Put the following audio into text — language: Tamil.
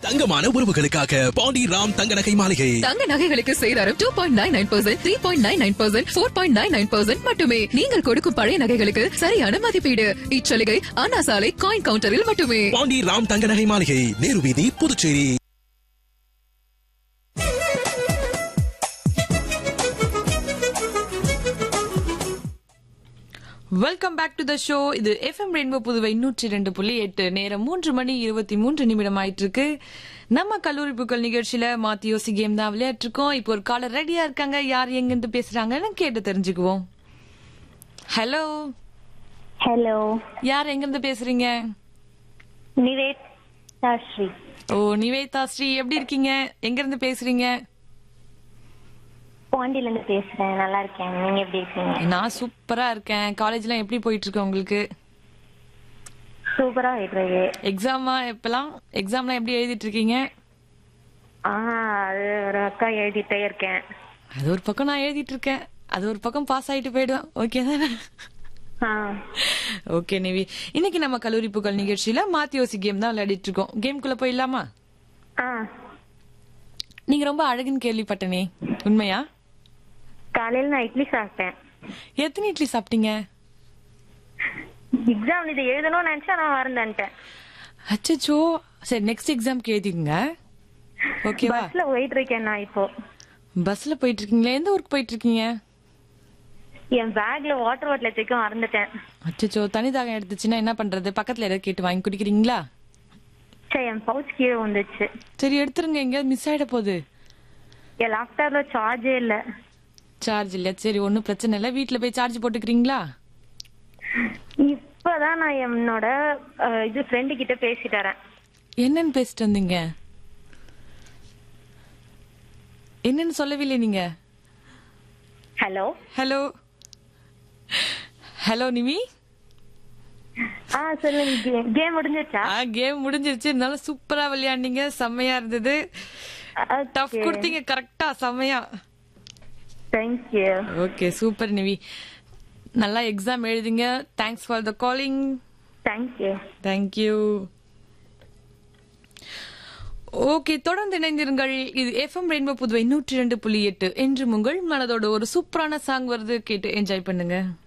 தங்கமான உறவுகளுக்காக பாண்டி ராம் தங்க நகை மாளிகை தங்க நகைகளுக்கு சேதாரம் two point nine nine percent three point nine nine percent four point nine nine percent மட்டுமே நீங்கள் கொடுக்கும் பழைய நகைகளுக்கு சரியான மதிப்பீடு இச்சலுகை அண்ணா சாலை காயின் கவுண்டரில் மட்டுமே பாண்டி ராம் தங்க நகை மாளிகை நேரு வீதி Puducherry welcome back to the show இது எஃப்எம் ரெயின்போ புதுவை நூற்றி ரெண்டு புள்ளி எட்டு நேரம் மூன்று மணி இருபத்தி மூன்று நிமிடம் ஆயிட்டு இருக்கு நம்ம கல்லூரி புக்கள் நிகழ்ச்சியில மாத்தி யோசி கேம் தான் விளையாட்டு இருக்கோம் இப்போ ஒரு காலர் ரெடியா இருக்காங்க யார் எங்கிருந்து பேசுறாங்கன்னு கேட்டு தெரிஞ்சுக்குவோம் ஹலோ ஹலோ யார் எங்கிருந்து பேசுறீங்க நிவேத் ஸ்ரீ ஓ நிவேதா ஸ்ரீ எப்படி இருக்கீங்க எங்க இருந்து பேசுறீங்க பாண்டியில இருந்து பேசுறேன் நல்லா இருக்கேன் நீங்க எப்படி இருக்கீங்க நான் சூப்பரா இருக்கேன் காலேஜ்லாம் எப்படி போயிட்டு இருக்கு உங்களுக்கு சூப்பரா போயிட்டு எக்ஸாமா எப்பெல்லாம் எக்ஸாம்லாம் எப்படி எழுதிட்டு இருக்கீங்க ஆ அது ஒரு அக்கா எழுதிட்டே இருக்கேன் அது ஒரு பக்கம் நான் எழுதிட்டு இருக்கேன் அது ஒரு பக்கம் பாஸ் ஆயிட்டு போயிடுவேன் ஓகே தானே ஆ ஓகே நிவி இன்னைக்கு நம்ம கல்லூரி புகழ் நிகழ்ச்சியில மாத்தி யோசி கேம் தான் விளையாடிட்டு இருக்கோம் கேம்குள்ள போயிடலாமா ஆ நீங்க ரொம்ப அழகுன்னு கேள்விப்பட்டனே உண்மையா காலையில நான் இட்லி சாப்பிட்டேன் எத்தனை இட்லி சாப்பிட்டீங்க எக்ஸாம் இது எழுதணும்னு நினைச்சா நான் மறந்துட்டேன் அச்சச்சோ சரி நெக்ஸ்ட் எக்ஸாம்க்கு எழுதிங்க ஓகேவா பஸ்ல போயிட்டு இருக்கேன் நான் இப்போ பஸ்ல போயிட்டு இருக்கீங்களா எந்த ஊருக்கு போயிட்டு இருக்கீங்க என் பேக்ல வாட்டர் பாட்டில் வச்சுக்க மறந்துட்டேன் அச்சச்சோ தனி தாகம் எடுத்துச்சுன்னா என்ன பண்றது பக்கத்துல ஏதாவது கேட்டு வாங்கி குடிக்கிறீங்களா சரி என் பவுச் கீழே வந்துச்சு சரி எடுத்துருங்க எங்கேயாவது மிஸ் ஆயிட போகுது என் லேப்டாப்ல சார்ஜே இல்ல சார்ஜ் இல்லையா சரி ஒன்றும் பிரச்சனை இல்லை வீட்டில் போய் சார்ஜ் போட்டுக்கிறீங்களா இப்பதான் நான் என்னோட அஹ், இது ஃப்ரெண்டு கிட்ட பேசிட்டு வரேன் என்னன்னு பேசிட்டு வந்தீங்க என்னன்னு சொல்லவில்லை நீங்க ஹலோ ஹலோ ஹலோ நிமி ஆ சொல்லுங்க கேம் முடிஞ்சிருச்சா ஆ கேம் முடிஞ்சிருச்சு இருந்தாலும் சூப்பரா விளையாண்டீங்க செம்மையா இருந்தது டஃப் கொடுத்தீங்க கரெக்டா செம்மையா தேங்க்யூ ஓகே சூப்பர் நிவி நல்லா எக்ஸாம் எழுதுங்க thanks for the calling thank you thank you okay தொடர்ந்து இணைந்திருங்கள் இது எஃப்எம் ரெயின்போ புதுவை நூற்றி ரெண்டு புள்ளி எட்டு என்று உங்கள் மனதோட ஒரு சூப்பரான சாங் வருது கேட்டு என்ஜாய் பண்ணுங்க